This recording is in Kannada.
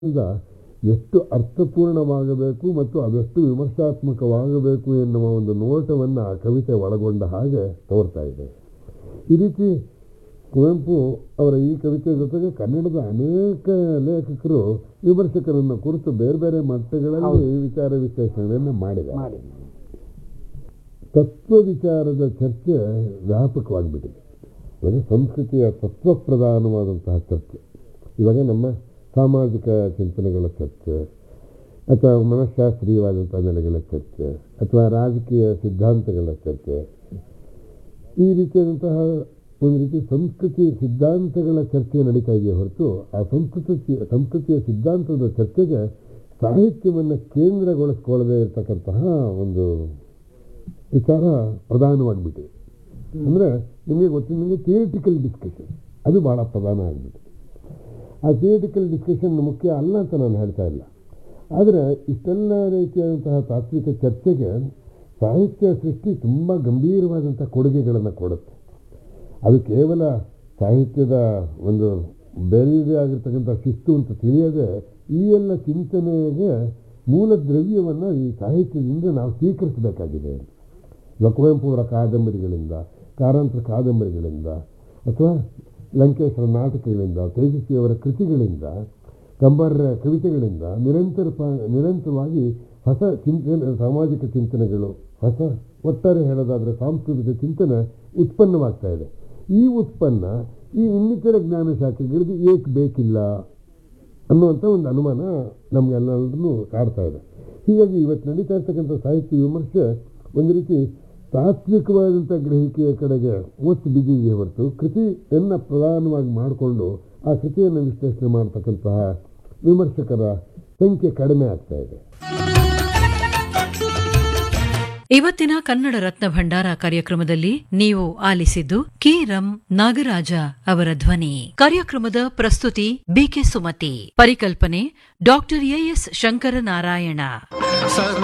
ಇಂದ ಎಷ್ಟು ಅರ್ಥಪೂರ್ಣವಾಗಬೇಕು ಮತ್ತು ಅದೆಷ್ಟು ವಿಮರ್ಶಾತ್ಮಕವಾಗಬೇಕು ಎನ್ನುವ ಒಂದು ನೋಟವನ್ನು ಆ ಕವಿತೆ ಒಳಗೊಂಡ ಹಾಗೆ ತೋರ್ತಾ ಇದೆ ಈ ರೀತಿ ಕುವೆಂಪು ಅವರ ಈ ಕವಿತೆ ಜೊತೆಗೆ ಕನ್ನಡದ ಅನೇಕ ಲೇಖಕರು ವಿಮರ್ಶಕರನ್ನು ಕುರಿತು ಬೇರೆ ಬೇರೆ ಮಟ್ಟಗಳಲ್ಲಿ ವಿಚಾರ ವಿಶ್ಲೇಷಣೆಯನ್ನು ಮಾಡಿದ್ದಾರೆ ಮಾಡಿ ತತ್ವ ವಿಚಾರದ ಚರ್ಚೆ ವ್ಯಾಪಕವಾಗಿಬಿಟ್ಟಿದೆ ಇವಾಗ ಸಂಸ್ಕೃತಿಯ ತತ್ವ ಪ್ರಧಾನವಾದಂತಹ ಚರ್ಚೆ ಇವಾಗ ನಮ್ಮ ಸಾಮಾಜಿಕ ಚಿಂತನೆಗಳ ಚರ್ಚೆ ಅಥವಾ ಮನಃಶಾಸ್ತ್ರೀಯವಾದಂತಹ ನೆಲೆಗಳ ಚರ್ಚೆ ಅಥವಾ ರಾಜಕೀಯ ಸಿದ್ಧಾಂತಗಳ ಚರ್ಚೆ ಈ ರೀತಿಯಾದಂತಹ ಒಂದು ರೀತಿ ಸಂಸ್ಕೃತಿ ಸಿದ್ಧಾಂತಗಳ ಚರ್ಚೆ ನಡೀತಾ ಇದೆಯೇ ಹೊರತು ಆ ಸಂಸ್ಕೃತಿ ಸಂಸ್ಕೃತಿಯ ಸಿದ್ಧಾಂತದ ಚರ್ಚೆಗೆ ಸಾಹಿತ್ಯವನ್ನು ಕೇಂದ್ರಗೊಳಿಸ್ಕೊಳ್ಳದೆ ಇರತಕ್ಕಂತಹ ಒಂದು ವಿಚಾರ ಪ್ರಧಾನವಾಗಿಬಿಟ್ಟಿದೆ ಅಂದರೆ ನಿಮಗೆ ಗೊತ್ತಿದ್ದಂಗೆ ಥಿಯೇಟಿಕಲ್ ಡಿಸ್ಕಷನ್ ಅದು ಭಾಳ ಪ್ರಧಾನ ಆಗಿಬಿಟ್ಟಿದೆ ಆ ಥಿಯೇಟಿಕಲ್ ಡಿಸ್ಕಷನ್ ಮುಖ್ಯ ಅಲ್ಲ ಅಂತ ನಾನು ಹೇಳ್ತಾ ಇಲ್ಲ ಆದರೆ ಇಷ್ಟೆಲ್ಲ ರೀತಿಯಾದಂತಹ ತಾತ್ವಿಕ ಚರ್ಚೆಗೆ ಸಾಹಿತ್ಯ ಸೃಷ್ಟಿ ತುಂಬ ಗಂಭೀರವಾದಂಥ ಕೊಡುಗೆಗಳನ್ನು ಕೊಡುತ್ತೆ ಅದು ಕೇವಲ ಸಾಹಿತ್ಯದ ಒಂದು ಬೇರೆಯದೇ ಆಗಿರ್ತಕ್ಕಂಥ ಶಿಸ್ತು ಅಂತ ತಿಳಿಯದೆ ಈ ಎಲ್ಲ ಚಿಂತನೆಗೆ ಮೂಲ ದ್ರವ್ಯವನ್ನು ಈ ಸಾಹಿತ್ಯದಿಂದ ನಾವು ಸ್ವೀಕರಿಸಬೇಕಾಗಿದೆ ಇವಾಗ ಕುವೆಂಪು ಅವರ ಕಾದಂಬರಿಗಳಿಂದ ಕಾರಂತರ ಕಾದಂಬರಿಗಳಿಂದ ಅಥವಾ ಲಂಕೇಶ್ವರ ನಾಟಕಗಳಿಂದ ತೇಜಸ್ವಿಯವರ ಕೃತಿಗಳಿಂದ ಕಂಬಾರರ ಕವಿತೆಗಳಿಂದ ನಿರಂತರ ಪ ನಿರಂತರವಾಗಿ ಹೊಸ ಚಿಂತನೆ ಸಾಮಾಜಿಕ ಚಿಂತನೆಗಳು ಹೊಸ ಒಟ್ಟಾರೆ ಹೇಳೋದಾದರೆ ಸಾಂಸ್ಕೃತಿಕ ಚಿಂತನೆ ಉತ್ಪನ್ನವಾಗ್ತಾ ಇದೆ ಈ ಉತ್ಪನ್ನ ಈ ಇನ್ನಿತರ ಜ್ಞಾನ ಶಾಖೆಗಳಿಗೆ ಏಕೆ ಬೇಕಿಲ್ಲ ಅನ್ನುವಂಥ ಒಂದು ಅನುಮಾನ ನಮಗೆಲ್ಲರನ್ನೂ ಕಾಡ್ತಾ ಇದೆ ಹೀಗಾಗಿ ಇವತ್ತು ನಡೀತಾ ಇರ್ತಕ್ಕಂಥ ಸಾಹಿತ್ಯ ವಿಮರ್ಶೆ ಒಂದು ರೀತಿ ತಾತ್ವಿಕವಾದಂಥ ಗ್ರಹಿಕೆಯ ಕಡೆಗೆ ಒತ್ತು ಬಿದ್ದಿದೆಯೇ ಹೊರತು ಕೃತಿಯನ್ನು ಪ್ರಧಾನವಾಗಿ ಮಾಡಿಕೊಂಡು ಆ ಕೃತಿಯನ್ನು ವಿಶ್ಲೇಷಣೆ ಮಾಡ್ತಕ್ಕಂತಹ ವಿಮರ್ಶಕರ ಸಂಖ್ಯೆ ಕಡಿಮೆ ಆಗ್ತಾ ಇದೆ ಇವತ್ತಿನ ಕನ್ನಡ ರತ್ನ ಭಂಡಾರ ಕಾರ್ಯಕ್ರಮದಲ್ಲಿ ನೀವು ಆಲಿಸಿದ್ದು ಕೆ ರಂ ನಾಗರಾಜ ಅವರ ಧ್ವನಿ ಕಾರ್ಯಕ್ರಮದ ಪ್ರಸ್ತುತಿ ಬಿಕೆ ಸುಮತಿ ಪರಿಕಲ್ಪನೆ ಡಾಕ್ಟರ್ ಎಎಸ್ ಶಂಕರನಾರಾಯಣ